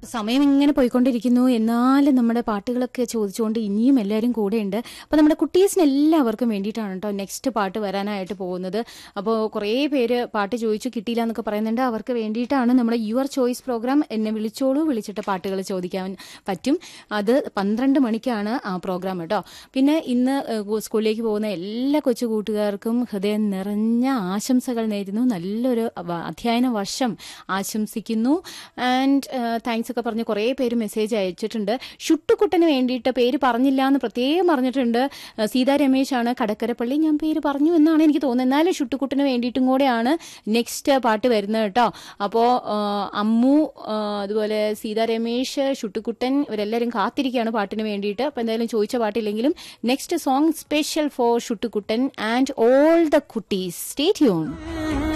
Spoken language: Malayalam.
സമയം ഇങ്ങനെ പോയിക്കൊണ്ടിരിക്കുന്നു എന്നാലും നമ്മുടെ പാട്ടുകളൊക്കെ ചോദിച്ചുകൊണ്ട് ഇനിയും എല്ലാവരും കൂടെയുണ്ട് അപ്പോൾ നമ്മുടെ കുട്ടീസിന് എല്ലാവർക്കും വേണ്ടിയിട്ടാണ് കേട്ടോ നെക്സ്റ്റ് പാട്ട് വരാനായിട്ട് പോകുന്നത് അപ്പോൾ കുറേ പേര് പാട്ട് ചോദിച്ചു കിട്ടിയില്ല എന്നൊക്കെ പറയുന്നുണ്ട് അവർക്ക് വേണ്ടിയിട്ടാണ് നമ്മുടെ യുവർ ചോയ്സ് പ്രോഗ്രാം എന്നെ വിളിച്ചോളൂ വിളിച്ചിട്ട് പാട്ടുകൾ ചോദിക്കാൻ പറ്റും അത് പന്ത്രണ്ട് മണിക്കാണ് ആ പ്രോഗ്രാം കേട്ടോ പിന്നെ ഇന്ന് ഏഹ്, സ്കൂളിലേക്ക് പോകുന്ന എല്ലാ കൊച്ചു കൂട്ടുകാർക്കും ഹൃദയം നിറഞ്ഞ ആശംസകൾ നേരുന്നു നല്ലൊരു വ- അധ്യയന വർഷം ആശംസിക്കുന്നു ആൻഡ് താങ്ക്സ് ഒക്കെ പറഞ്ഞ് കുറേ പേര് മെസ്സേജ് അയച്ചിട്ടുണ്ട് ഷുട്ടുക്കുട്ടന് വേണ്ടിയിട്ട് പേര് പറഞ്ഞില്ല എന്ന് പ്രത്യേകം പറഞ്ഞിട്ടുണ്ട് ഏഹ്, സീതാ രമേശാണ് കടക്കരപ്പള്ളി ഞാൻ പേര് പറഞ്ഞു എന്നാണ് എനിക്ക് തോന്നുന്നത് എന്നാലും ഷുട്ടുക്കുട്ടന് വേണ്ടിയിട്ടും കൂടെയാണ് നെക്സ്റ്റ് പാട്ട് വരുന്നത് കേട്ടോ അപ്പോൾ അമ്മു ആ, അതുപോലെ സീതാ രമേശ് ഷുട്ടുക്കുട്ടൻ ഇവരെല്ലാവരും കാത്തിരിക്കുകയാണ് പാട്ടിന് വേണ്ടിയിട്ട് അപ്പോൾ എന്തായാലും ചോദിച്ച പാട്ടില്ലെങ്കിലും next song special for Shuttukuttan and all the കുട്ടീസ് സ്റ്റേ ട്യൂൺ